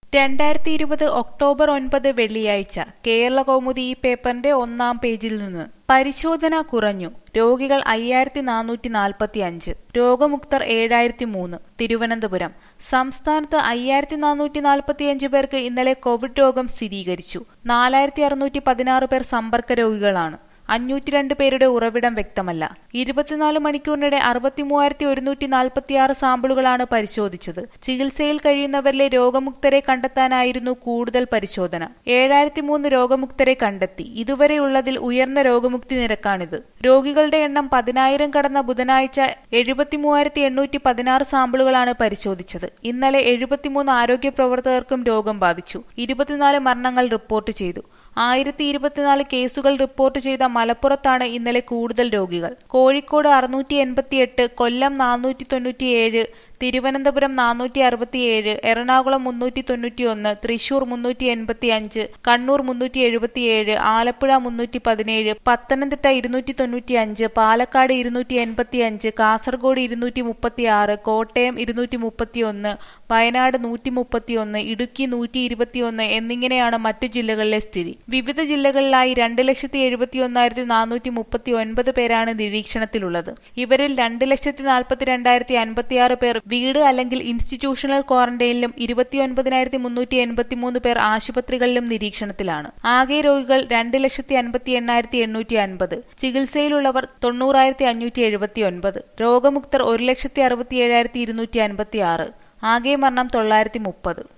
രണ്ടായിരത്തി ഇരുപത് ഒക്ടോബർ ഒൻപത് വെള്ളിയാഴ്ച കേരള കൗമുദി ഈ പേപ്പറിന്റെ ഒന്നാം പേജിൽ നിന്ന് പരിശോധന കുറഞ്ഞു രോഗികൾ അയ്യായിരത്തി നാനൂറ്റി നാൽപ്പത്തി അഞ്ച് രോഗമുക്തർ ഏഴായിരത്തി മൂന്ന് തിരുവനന്തപുരം സംസ്ഥാനത്ത് അയ്യായിരത്തി നാനൂറ്റി നാൽപ്പത്തിയഞ്ച് പേർക്ക് ഇന്നലെ കോവിഡ് രോഗം സ്ഥിരീകരിച്ചു നാലായിരത്തി അറുന്നൂറ്റി പതിനാറ് പേർ സമ്പർക്ക രോഗികളാണ് അഞ്ഞൂറ്റി രണ്ട് പേരുടെ ഉറവിടം വ്യക്തമല്ല ഇരുപത്തിനാല് മണിക്കൂറിനിടെ അറുപത്തി മൂവായിരത്തി ഒരുന്നൂറ്റി നാൽപ്പത്തിയാറ് സാമ്പിളുകളാണ് പരിശോധിച്ചത് ചികിത്സയിൽ കഴിയുന്നവരിലെ രോഗമുക്തരെ കണ്ടെത്താനായിരുന്നു കൂടുതൽ പരിശോധന ഏഴായിരത്തി മൂന്ന് രോഗമുക്തരെ കണ്ടെത്തി ഇതുവരെയുള്ളതിൽ ഉയർന്ന രോഗമുക്തി നിരക്കാണിത് രോഗികളുടെ എണ്ണം പതിനായിരം കടന്ന ബുധനാഴ്ച എഴുപത്തി മൂവായിരത്തി എണ്ണൂറ്റി പതിനാറ് സാമ്പിളുകളാണ് പരിശോധിച്ചത് ഇന്നലെ എഴുപത്തിമൂന്ന് ആരോഗ്യ പ്രവർത്തകർക്കും രോഗം ബാധിച്ചു ഇരുപത്തിനാല് മരണങ്ങൾ റിപ്പോർട്ട് ചെയ്തു ആയിരത്തി ഇരുപത്തിനാല് കേസുകൾ റിപ്പോർട്ട് ചെയ്ത മലപ്പുറത്താണ് ഇന്നലെ കൂടുതൽ രോഗികൾ കോഴിക്കോട് അറുന്നൂറ്റി എൺപത്തിയെട്ട് കൊല്ലം നാനൂറ്റി തൊണ്ണൂറ്റിയേഴ് തിരുവനന്തപുരം നാനൂറ്റി അറുപത്തിയേഴ് എറണാകുളം മുന്നൂറ്റി തൊണ്ണൂറ്റിയൊന്ന് തൃശൂർ മുന്നൂറ്റി എൺപത്തി അഞ്ച് കണ്ണൂർ മുന്നൂറ്റി എഴുപത്തിയേഴ് ആലപ്പുഴ മുന്നൂറ്റി പതിനേഴ് പത്തനംതിട്ട ഇരുന്നൂറ്റി തൊണ്ണൂറ്റി അഞ്ച് പാലക്കാട് ഇരുന്നൂറ്റി എൺപത്തി അഞ്ച് കാസർഗോഡ് ഇരുന്നൂറ്റി മുപ്പത്തി ആറ് കോട്ടയം ഇരുന്നൂറ്റി മുപ്പത്തിയൊന്ന് വയനാട് നൂറ്റി മുപ്പത്തിയൊന്ന് ഇടുക്കി നൂറ്റി ഇരുപത്തിയൊന്ന് എന്നിങ്ങനെയാണ് മറ്റു ജില്ലകളിലെ സ്ഥിതി വിവിധ ജില്ലകളിലായി രണ്ട് ലക്ഷത്തി എഴുപത്തി ഒന്നായിരത്തി നാനൂറ്റി മുപ്പത്തി ഒൻപത് പേരാണ് നിരീക്ഷണത്തിലുള്ളത് ഇവരിൽ രണ്ട് ലക്ഷത്തി നാൽപ്പത്തി രണ്ടായിരത്തി അൻപത്തിയാറ് പേർ വീട് അല്ലെങ്കിൽ ഇൻസ്റ്റിറ്റ്യൂഷണൽ ക്വാറന്റൈനിലും ഇരുപത്തിയൊൻപതിനായിരത്തി മുന്നൂറ്റി എൺപത്തിമൂന്ന് പേർ ആശുപത്രികളിലും നിരീക്ഷണത്തിലാണ് ആകെ രോഗികൾ രണ്ട് ലക്ഷത്തി അൻപത്തി എണ്ണായിരത്തി എണ്ണൂറ്റി അൻപത് ചികിത്സയിലുള്ളവർ തൊണ്ണൂറായിരത്തി അഞ്ഞൂറ്റി എഴുപത്തി ഒൻപത് രോഗമുക്തർ ഒരു ലക്ഷത്തി അറുപത്തി ഏഴായിരത്തി ഇരുന്നൂറ്റി അൻപത്തി ആറ് ആകെ മരണം തൊള്ളായിരത്തി മുപ്പത്